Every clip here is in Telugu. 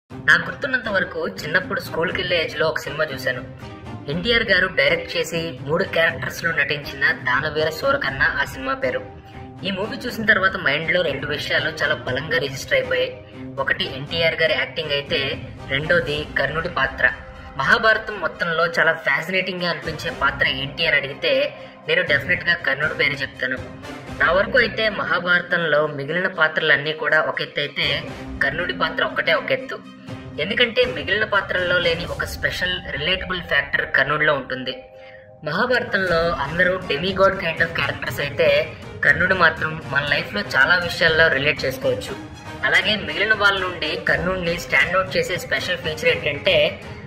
నాకు గుర్తున్నంత వరకు చిన్నప్పుడు స్కూల్కి వెళ్ళే ఏజ్ లో ఒక సినిమా చూశాను ఎన్టీఆర్ గారు డైరెక్ట్ చేసి మూడు క్యారెక్టర్స్ లో నటించిన దానవీర సూరకన్న ఆ సినిమా పేరు ఈ మూవీ చూసిన తర్వాత మైండ్ లో రెండు విషయాలు చాలా బలంగా రిజిస్టర్ అయిపోయాయి ఒకటి ఎన్టీఆర్ గారి యాక్టింగ్ అయితే రెండోది కర్ణుడి పాత్ర మహాభారతం మొత్తంలో చాలా ఫ్యాసినేటింగ్ గా అనిపించే పాత్ర ఏంటి అని అడిగితే నేను డెఫినెట్ గా కర్ణుడి పేరు చెప్తాను నా వరకు అయితే మహాభారతంలో మిగిలిన పాత్రలన్నీ కూడా ఒక ఎత్తు అయితే కర్ణుడి పాత్ర ఒక్కటే ఒక ఎత్తు ఎందుకంటే మిగిలిన పాత్రల్లో లేని ఒక స్పెషల్ రిలేటబుల్ ఫ్యాక్టర్ కర్ణుడిలో ఉంటుంది మహాభారతంలో అందరూ డెమిగాడ్ కైండ్ ఆఫ్ క్యారెక్టర్స్ అయితే కర్ణుడు మాత్రం మన లైఫ్ లో చాలా విషయాల్లో రిలేట్ చేసుకోవచ్చు అలాగే మిగిలిన వాళ్ళ నుండి కర్ణుడిని స్టాండ్ అవుట్ చేసే స్పెషల్ ఫీచర్ ఏంటంటే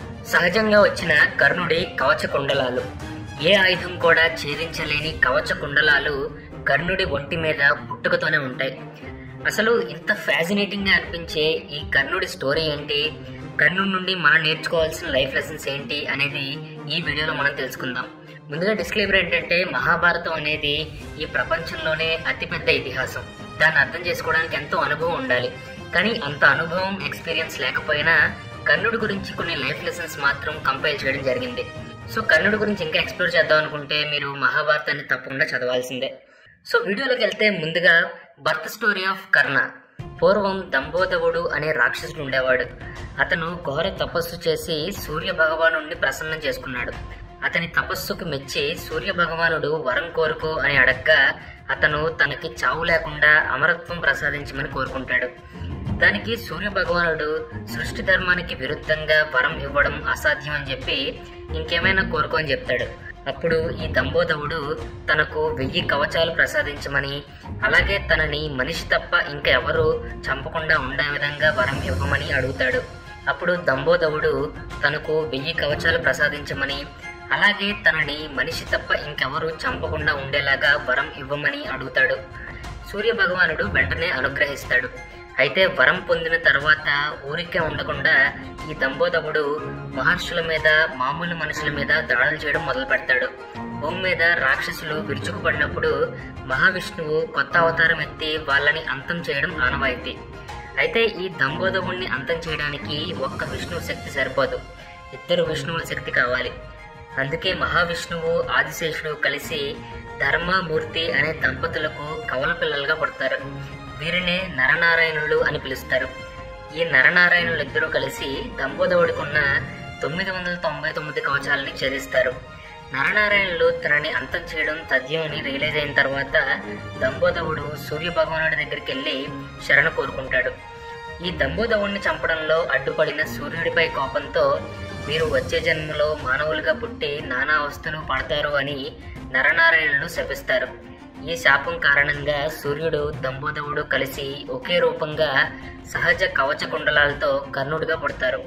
సహజంగా వచ్చిన కర్ణుడి కవచ కుండలాలు ఏ ఆయుధం కూడా ఛేదించలేని కవచ కుండలాలు కర్ణుడి ఒంటి మీద పుట్టుకతోనే ఉంటాయి అసలు ఇంత ఫ్యాసినేటింగ్ గా అనిపించే ఈ కర్ణుడి స్టోరీ ఏంటి కర్ణుడి నుండి మనం నేర్చుకోవాల్సిన లైఫ్ లెసన్స్ ఏంటి అనేది ఈ వీడియోలో మనం తెలుసుకుందాం ముందుగా డిస్క్లైమర్ ఏంటంటే మహాభారతం అనేది ఈ ప్రపంచంలోనే అతిపెద్ద ఇతిహాసం దాన్ని అర్థం చేసుకోవడానికి ఎంతో అనుభవం ఉండాలి కానీ అంత అనుభవం ఎక్స్పీరియన్స్ లేకపోయినా కర్ణుడి గురించి కొన్ని లైఫ్ లెసన్స్ మాత్రం కంపైల్ చేయడం జరిగింది సో కర్ణుడి గురించి ఇంకా ఎక్స్ప్లోర్ చేద్దాం అనుకుంటే మీరు మహాభారతాన్ని తప్పకుండా చదవాల్సిందే సో వీడియోలోకి వెళ్తే ముందుగా బర్త్ స్టోరీ ఆఫ్ కర్ణ పూర్వం దంబోదవుడు అనే రాక్షసుడు ఉండేవాడు అతను ఘోర తపస్సు చేసి సూర్య భగవానుడిని ప్రసన్నం చేసుకున్నాడు అతని తపస్సుకు మెచ్చి సూర్య భగవానుడు వరం కోరుకో అని అడగ్గా అతను తనకి చావు లేకుండా అమరత్వం ప్రసాదించమని కోరుకుంటాడు దానికి సూర్య భగవానుడు సృష్టి ధర్మానికి విరుద్ధంగా వరం ఇవ్వడం అసాధ్యం అని చెప్పి ఇంకేమైనా కోరుకో అని చెప్తాడు అప్పుడు ఈ దంబోదవుడు తనకు వెయ్యి కవచాలు ప్రసాదించమని అలాగే తనని మనిషి తప్ప ఇంకా ఎవరు చంపకుండా ఉండే విధంగా వరం ఇవ్వమని అడుగుతాడు అప్పుడు దంబోదవుడు తనకు వెయ్యి కవచాలు ప్రసాదించమని అలాగే తనని మనిషి తప్ప ఇంకెవరు చంపకుండా ఉండేలాగా వరం ఇవ్వమని అడుగుతాడు సూర్య భగవానుడు వెంటనే అనుగ్రహిస్తాడు అయితే వరం పొందిన తర్వాత ఊరికే ఉండకుండా ఈ దంబోదవుడు మహర్షుల మీద మామూలు మనుషుల మీద దాడులు చేయడం మొదలు పెడతాడు భూమి మీద రాక్షసులు విరుచుకుపడినప్పుడు మహావిష్ణువు కొత్త అవతారం ఎత్తి వాళ్ళని అంతం చేయడం ఆనవాయితీ అయితే ఈ దంబోదవుణ్ణి అంతం చేయడానికి ఒక్క విష్ణువు శక్తి సరిపోదు ఇద్దరు విష్ణువుల శక్తి కావాలి అందుకే మహావిష్ణువు ఆదిశేషుడు కలిసి ధర్మమూర్తి అనే దంపతులకు కవల పిల్లలుగా పుడతారు వీరినే నరనారాయణులు అని పిలుస్తారు ఈ నరనారాయణులు ఇద్దరూ కలిసి దంబోదవుడికున్న తొమ్మిది వందల తొంభై తొమ్మిది కవచాలని ఛేదిస్తారు నరనారాయణులు తనని అంతం చేయడం తథ్యం అని రియలైజ్ అయిన తర్వాత దంబోదవుడు సూర్య భగవానుడి దగ్గరికి వెళ్ళి శరణ కోరుకుంటాడు ఈ దంబోదవుణ్ణి చంపడంలో అడ్డుపడిన సూర్యుడిపై కోపంతో మీరు వచ్చే జన్మలో మానవులుగా పుట్టి నానా అవస్థలు పడతారు అని నరనారాయణులు శపిస్తారు ఈ శాపం కారణంగా సూర్యుడు దంబోదవుడు కలిసి ఒకే రూపంగా సహజ కవచ కుండలాలతో కర్ణుడిగా పుడతారు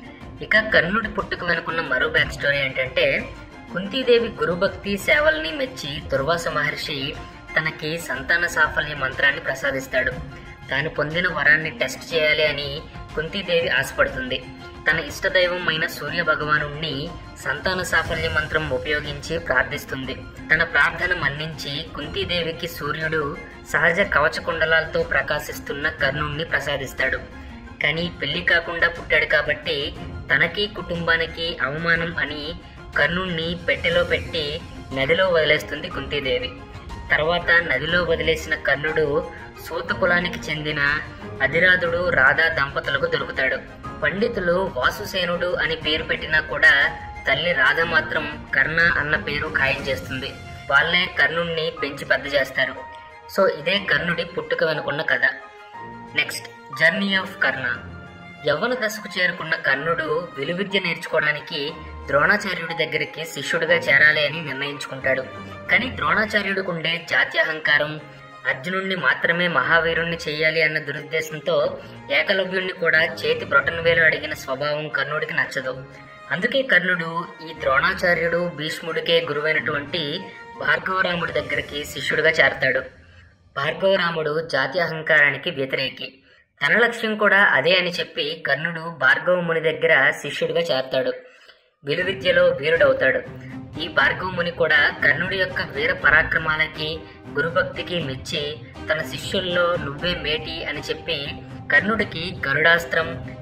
ఇక కర్ణుడి పుట్టుక వెనుకున్న మరో బ్యాక్ స్టోరీ ఏంటంటే కుంతీదేవి గురుభక్తి సేవల్ని మెచ్చి దుర్వాస మహర్షి తనకి సంతాన సాఫల్య మంత్రాన్ని ప్రసాదిస్తాడు తాను పొందిన వరాన్ని టెస్ట్ చేయాలి అని కుంతీదేవి ఆశపడుతుంది తన ఇష్టదైవం అయిన సూర్య భగవానుణ్ణి సంతాన సాఫల్య మంత్రం ఉపయోగించి ప్రార్థిస్తుంది తన ప్రార్థన మన్నించి కుంతీదేవికి సూర్యుడు సహజ కవచ కుండలాలతో ప్రకాశిస్తున్న కర్ణుణ్ణి ప్రసాదిస్తాడు కానీ పెళ్లి కాకుండా పుట్టాడు కాబట్టి తనకి కుటుంబానికి అవమానం అని కర్ణుణ్ణి పెట్టెలో పెట్టి నదిలో వదిలేస్తుంది కుంతీదేవి తర్వాత నదిలో వదిలేసిన కర్ణుడు సూత కులానికి చెందిన అధిరాధుడు రాధా దంపతులకు దొరుకుతాడు పండితులు వాసుసేనుడు అని పేరు పెట్టినా కూడా తల్లి రాధ మాత్రం కర్ణ అన్న పేరు ఖాయం చేస్తుంది వాళ్ళే కర్ణుణ్ణి పెంచి పెద్ద చేస్తారు సో ఇదే కర్ణుడి పుట్టుక వెనుకున్న కథ నెక్స్ట్ జర్నీ ఆఫ్ కర్ణ యవ్వన దశకు చేరుకున్న కర్ణుడు విలువిద్య నేర్చుకోవడానికి ద్రోణాచార్యుడి దగ్గరికి శిష్యుడిగా చేరాలి అని నిర్ణయించుకుంటాడు కానీ ద్రోణాచార్యుడికి ఉండే జాత్యహంకారం అర్జునుణ్ణి మాత్రమే మహావీరుణ్ణి చేయాలి అన్న దురుద్దేశంతో ఏకలవ్యుణ్ణి కూడా చేతి బ్రొటన్ వేలు అడిగిన స్వభావం కర్ణుడికి నచ్చదు అందుకే కర్ణుడు ఈ ద్రోణాచార్యుడు భీష్ముడికే గురువైనటువంటి భార్గవరాముడి దగ్గరికి శిష్యుడిగా చేరతాడు భార్గవరాముడు జాత్యహంకారానికి వ్యతిరేకి తన లక్ష్యం కూడా అదే అని చెప్పి కర్ణుడు భార్గవ ముని దగ్గర శిష్యుడిగా చేరతాడు విలువిద్యలో వీరుడవుతాడు ఈ భార్గవ ముని కూడా కర్ణుడి యొక్క వీర పరాక్రమాలకి గురుభక్తికి మెచ్చి తన శిష్యుల్లో నువ్వే మేటి అని చెప్పి కర్ణుడికి గరుడాస్త్రం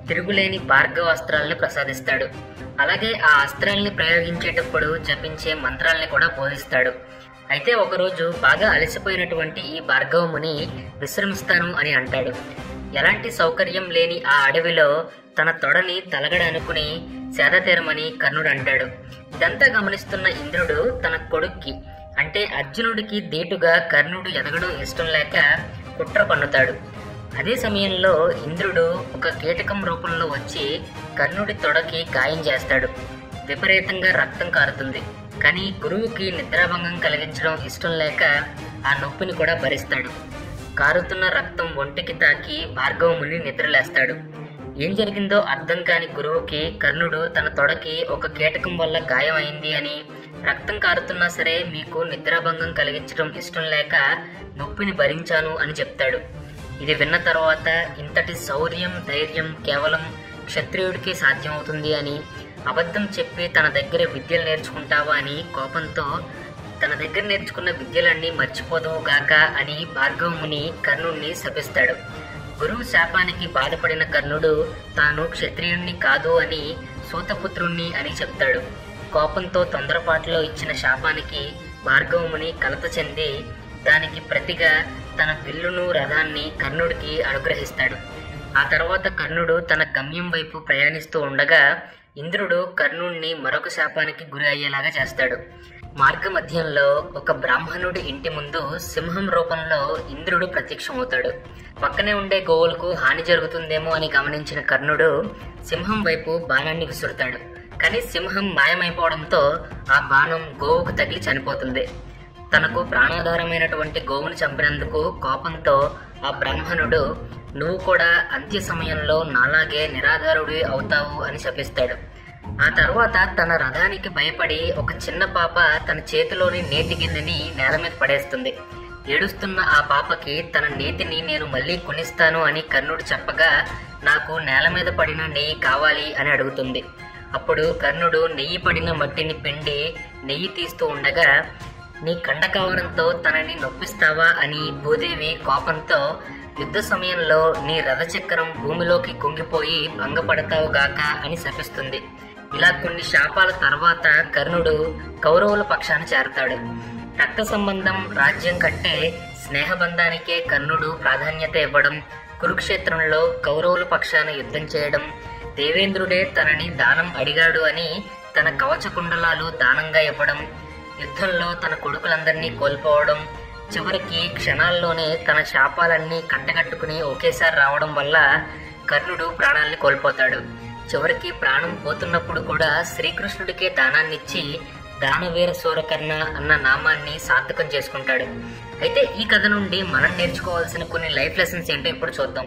తిరుగులేని భార్గవ అస్త్రాలను ప్రసాదిస్తాడు అలాగే ఆ అస్త్రాల్ని ప్రయోగించేటప్పుడు జపించే మంత్రాల్ని కూడా బోధిస్తాడు అయితే ఒకరోజు బాగా అలసిపోయినటువంటి ఈ భార్గవముని విశ్రమిస్తాను అని అంటాడు ఎలాంటి సౌకర్యం లేని ఆ అడవిలో తన తొడని తలగడనుకుని సేదతీరమని కర్ణుడు అంటాడు ఇదంతా గమనిస్తున్న ఇంద్రుడు తన కొడుక్కి అంటే అర్జునుడికి దీటుగా కర్ణుడు ఎదగడం ఇష్టం లేక కుట్ర పన్నుతాడు అదే సమయంలో ఇంద్రుడు ఒక కీటకం రూపంలో వచ్చి కర్ణుడి తొడకి గాయం చేస్తాడు విపరీతంగా రక్తం కారుతుంది కానీ గురువుకి నిద్రాభంగం కలిగించడం ఇష్టం లేక ఆ నొప్పిని కూడా భరిస్తాడు కారుతున్న రక్తం ఒంటికి తాకి భార్గవముని నిద్రలేస్తాడు ఏం జరిగిందో అర్థం కాని గురువుకి కర్ణుడు తన తొడకి ఒక కీటకం వల్ల గాయం అయింది అని రక్తం కారుతున్నా సరే మీకు నిద్రాభంగం కలిగించడం ఇష్టం లేక నొప్పిని భరించాను అని చెప్తాడు ఇది విన్న తర్వాత ఇంతటి శౌర్యం ధైర్యం కేవలం క్షత్రియుడికి సాధ్యమవుతుంది అని అబద్ధం చెప్పి తన దగ్గర విద్యలు నేర్చుకుంటావా అని కోపంతో తన దగ్గర నేర్చుకున్న విద్యలన్నీ మర్చిపోదువు గాక అని భార్గవముని కర్ణుణ్ణి శపిస్తాడు గురువు శాపానికి బాధపడిన కర్ణుడు తాను క్షత్రియుణ్ణి కాదు అని సూతపుత్రుణ్ణి అని చెప్తాడు కోపంతో తొందరపాటులో ఇచ్చిన శాపానికి భార్గవముని కలత చెంది దానికి ప్రతిగా తన విల్లును రథాన్ని కర్ణుడికి అనుగ్రహిస్తాడు ఆ తర్వాత కర్ణుడు తన గమ్యం వైపు ప్రయాణిస్తూ ఉండగా ఇంద్రుడు కర్ణుణ్ణి మరొక శాపానికి గురి అయ్యేలాగా చేస్తాడు మార్గ మధ్యంలో ఒక బ్రాహ్మణుడి ఇంటి ముందు సింహం రూపంలో ఇంద్రుడు ప్రత్యక్షమవుతాడు పక్కనే ఉండే గోవులకు హాని జరుగుతుందేమో అని గమనించిన కర్ణుడు సింహం వైపు బాణాన్ని విసురుతాడు కానీ సింహం మాయమైపోవడంతో ఆ బాణం గోవుకు తగిలి చనిపోతుంది తనకు ప్రాణాధారమైనటువంటి గోవును చంపినందుకు కోపంతో ఆ బ్రాహ్మణుడు నువ్వు కూడా అంత్య సమయంలో నాలాగే నిరాధారుడి అవుతావు అని శపిస్తాడు ఆ తర్వాత తన రథానికి భయపడి ఒక చిన్న పాప తన చేతిలోని నేతి గిన్నెని నేల మీద పడేస్తుంది ఏడుస్తున్న ఆ పాపకి తన నేతిని నేను మళ్ళీ కొనిస్తాను అని కర్ణుడు చెప్పగా నాకు నేల మీద పడిన నెయ్యి కావాలి అని అడుగుతుంది అప్పుడు కర్ణుడు నెయ్యి పడిన మట్టిని పిండి నెయ్యి తీస్తూ ఉండగా నీ కండకావరంతో తనని నొప్పిస్తావా అని భూదేవి కోపంతో యుద్ధ సమయంలో నీ రథచక్రం భూమిలోకి కుంగిపోయి భంగపడతావు గాక అని శపిస్తుంది ఇలా కొన్ని శాపాల తర్వాత కర్ణుడు కౌరవుల పక్షాన చేరతాడు రక్త సంబంధం రాజ్యం కంటే స్నేహబంధానికే కర్ణుడు ప్రాధాన్యత ఇవ్వడం కురుక్షేత్రంలో కౌరవుల పక్షాన యుద్ధం చేయడం దేవేంద్రుడే తనని దానం అడిగాడు అని తన కవచ కుండలాలు దానంగా ఇవ్వడం యుద్ధంలో తన కొడుకులందరినీ కోల్పోవడం చివరికి క్షణాల్లోనే తన శాపాలన్నీ కంటగట్టుకుని ఒకేసారి రావడం వల్ల కర్ణుడు ప్రాణాల్ని కోల్పోతాడు చివరికి ప్రాణం పోతున్నప్పుడు కూడా శ్రీకృష్ణుడికే దానాన్నిచ్చి దానవీర సూరకర్ణ అన్న నామాన్ని సార్థకం చేసుకుంటాడు అయితే ఈ కథ నుండి మనం నేర్చుకోవాల్సిన కొన్ని లైఫ్ లెసన్స్ ఏంటో ఇప్పుడు చూద్దాం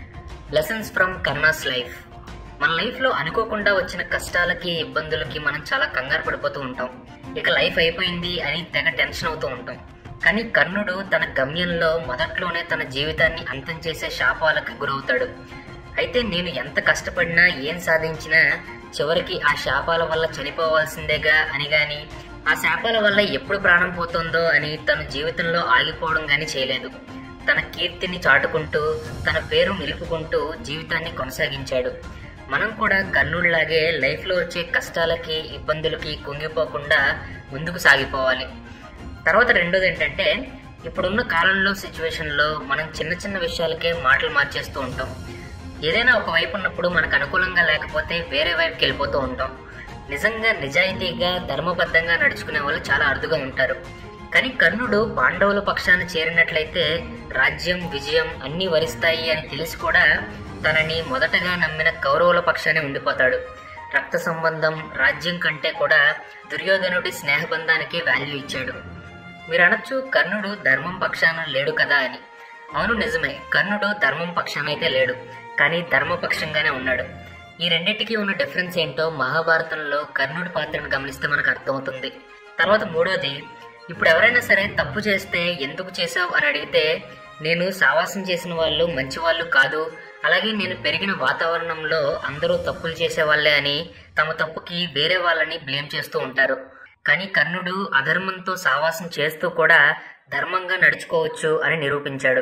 లెసన్స్ ఫ్రమ్ కర్ణాస్ లైఫ్ మన లైఫ్లో అనుకోకుండా వచ్చిన కష్టాలకి ఇబ్బందులకి మనం చాలా కంగారు పడిపోతూ ఉంటాం ఇక లైఫ్ అయిపోయింది అని తెగ టెన్షన్ అవుతూ ఉంటాం కానీ కర్ణుడు తన గమ్యంలో మొదట్లోనే తన జీవితాన్ని అంతం చేసే శాపాలకు గురవుతాడు అయితే నేను ఎంత కష్టపడినా ఏం సాధించినా చివరికి ఆ శాపాల వల్ల చనిపోవాల్సిందేగా అని గాని ఆ శాపాల వల్ల ఎప్పుడు ప్రాణం పోతుందో అని తన జీవితంలో ఆగిపోవడం గాని చేయలేదు తన కీర్తిని చాటుకుంటూ తన పేరు నిలుపుకుంటూ జీవితాన్ని కొనసాగించాడు మనం కూడా కర్ణుడిలాగే లైఫ్లో వచ్చే కష్టాలకి ఇబ్బందులకి కుంగిపోకుండా ముందుకు సాగిపోవాలి తర్వాత రెండోది ఏంటంటే ఇప్పుడున్న కాలంలో సిచ్యువేషన్లో మనం చిన్న చిన్న విషయాలకే మాటలు మార్చేస్తూ ఉంటాం ఏదైనా ఒక వైపు ఉన్నప్పుడు మనకు అనుకూలంగా లేకపోతే వేరే వైపుకి వెళ్ళిపోతూ ఉంటాం నిజంగా నిజాయితీగా ధర్మబద్ధంగా నడుచుకునే వాళ్ళు చాలా అరుదుగా ఉంటారు కానీ కర్ణుడు పాండవుల పక్షాన చేరినట్లయితే రాజ్యం విజయం అన్నీ వరిస్తాయి అని తెలిసి కూడా తనని మొదటగా నమ్మిన కౌరవుల పక్షానే ఉండిపోతాడు రక్త సంబంధం రాజ్యం కంటే కూడా దుర్యోధనుడి స్నేహబంధానికి వాల్యూ ఇచ్చాడు మీరు అనొచ్చు కర్ణుడు ధర్మం పక్షాన లేడు కదా అని అవును నిజమే కర్ణుడు ధర్మం పక్షాన అయితే లేడు కానీ ధర్మపక్షంగానే ఉన్నాడు ఈ రెండింటికి ఉన్న డిఫరెన్స్ ఏంటో మహాభారతంలో కర్ణుడి పాత్రను గమనిస్తే మనకు అర్థమవుతుంది తర్వాత మూడోది ఇప్పుడు ఎవరైనా సరే తప్పు చేస్తే ఎందుకు చేసావు అని అడిగితే నేను సావాసం చేసిన వాళ్ళు మంచి వాళ్ళు కాదు అలాగే నేను పెరిగిన వాతావరణంలో అందరూ తప్పులు చేసేవాళ్ళే అని తమ తప్పుకి వేరే వాళ్ళని బ్లేమ్ చేస్తూ ఉంటారు కానీ కర్ణుడు అధర్మంతో సావాసం చేస్తూ కూడా ధర్మంగా నడుచుకోవచ్చు అని నిరూపించాడు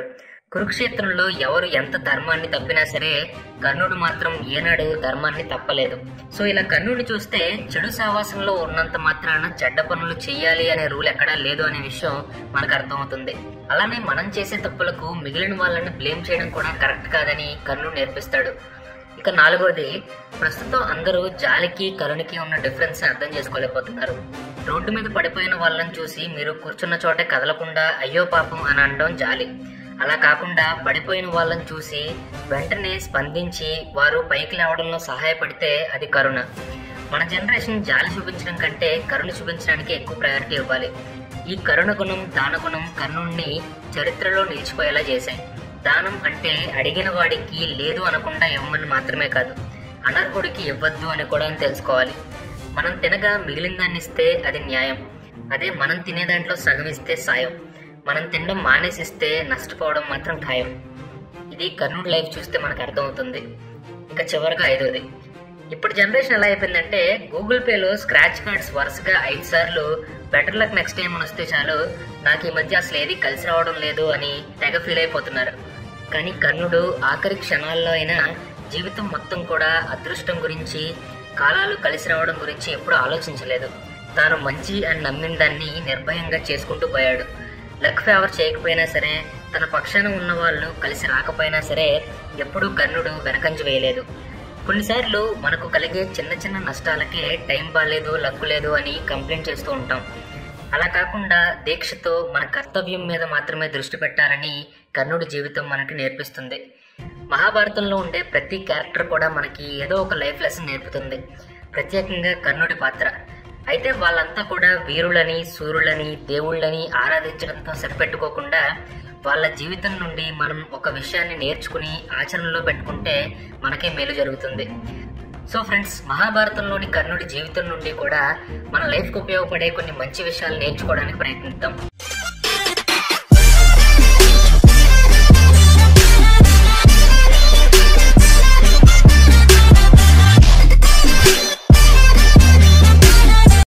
కురుక్షేత్రంలో ఎవరు ఎంత ధర్మాన్ని తప్పినా సరే కర్ణుడు మాత్రం ఏనాడు ధర్మాన్ని తప్పలేదు సో ఇలా కర్ణుడిని చూస్తే చెడు సావాసంలో ఉన్నంత మాత్రాన చెడ్డ పనులు చేయాలి అనే రూల్ ఎక్కడా లేదు అనే విషయం మనకు అర్థమవుతుంది అలానే మనం చేసే తప్పులకు మిగిలిన వాళ్ళని బ్లేమ్ చేయడం కూడా కరెక్ట్ కాదని కర్ణుడు నేర్పిస్తాడు ఇక నాలుగోది ప్రస్తుతం అందరూ జాలికి కరుణకి ఉన్న డిఫరెన్స్ అర్థం చేసుకోలేకపోతున్నారు రోడ్డు మీద పడిపోయిన వాళ్ళని చూసి మీరు కూర్చున్న చోటే కదలకుండా అయ్యో పాపం అని అనడం జాలి అలా కాకుండా పడిపోయిన వాళ్ళని చూసి వెంటనే స్పందించి వారు పైకి లేవడంలో సహాయపడితే అది కరుణ మన జనరేషన్ జాలి చూపించడం కంటే కరుణ చూపించడానికి ఎక్కువ ప్రయారిటీ ఇవ్వాలి ఈ కరుణ గుణం దాన గుణం కర్ణుణ్ణి చరిత్రలో నిలిచిపోయేలా చేశాయి దానం అంటే అడిగిన వాడికి లేదు అనకుండా ఇవ్వమని మాత్రమే కాదు అనర్హుడికి ఇవ్వద్దు అని కూడా తెలుసుకోవాలి మనం తినగా మిగిలిన దాన్ని ఇస్తే అది న్యాయం అదే మనం తినే దాంట్లో సగం ఇస్తే సాయం మనం తినడం మానేసిస్తే నష్టపోవడం మాత్రం ఖాయం ఇది కర్ణుడి లైఫ్ చూస్తే మనకు అర్థమవుతుంది ఇంకా చివరిగా ఐదోది ఇప్పుడు జనరేషన్ ఎలా అయిపోయిందంటే గూగుల్ పేలో స్క్రాచ్ కార్డ్స్ వరుసగా ఐదు సార్లు బెటర్ లక్ నెక్స్ట్ టైం అని వస్తే చాలు నాకు ఈ మధ్య అసలు ఏది కలిసి రావడం లేదు అని తెగ ఫీల్ అయిపోతున్నారు కానీ కర్ణుడు ఆఖరి క్షణాల్లో అయినా జీవితం మొత్తం కూడా అదృష్టం గురించి కాలాలు కలిసి రావడం గురించి ఎప్పుడూ ఆలోచించలేదు తాను మంచి అని నమ్మిన దాన్ని నిర్భయంగా చేసుకుంటూ పోయాడు లక్ ఫేవర్ చేయకపోయినా సరే తన పక్షాన ఉన్న వాళ్ళు కలిసి రాకపోయినా సరే ఎప్పుడూ కర్ణుడు వెనకంజ వేయలేదు కొన్నిసార్లు మనకు కలిగే చిన్న చిన్న నష్టాలకే టైం బాగాలేదు లక్కు లేదు అని కంప్లైంట్ చేస్తూ ఉంటాం అలా కాకుండా దీక్షతో మన కర్తవ్యం మీద మాత్రమే దృష్టి పెట్టాలని కర్ణుడి జీవితం మనకి నేర్పిస్తుంది మహాభారతంలో ఉండే ప్రతి క్యారెక్టర్ కూడా మనకి ఏదో ఒక లైఫ్ లెసన్ నేర్పుతుంది ప్రత్యేకంగా కర్ణుడి పాత్ర అయితే వాళ్ళంతా కూడా వీరులని సూర్యులని దేవుళ్ళని ఆరాధించడంతో సరిపెట్టుకోకుండా వాళ్ళ జీవితం నుండి మనం ఒక విషయాన్ని నేర్చుకుని ఆచరణలో పెట్టుకుంటే మనకే మేలు జరుగుతుంది సో ఫ్రెండ్స్ మహాభారతంలోని కర్ణుడి జీవితం నుండి కూడా మన లైఫ్కి ఉపయోగపడే కొన్ని మంచి విషయాలు నేర్చుకోవడానికి ప్రయత్నిద్దాం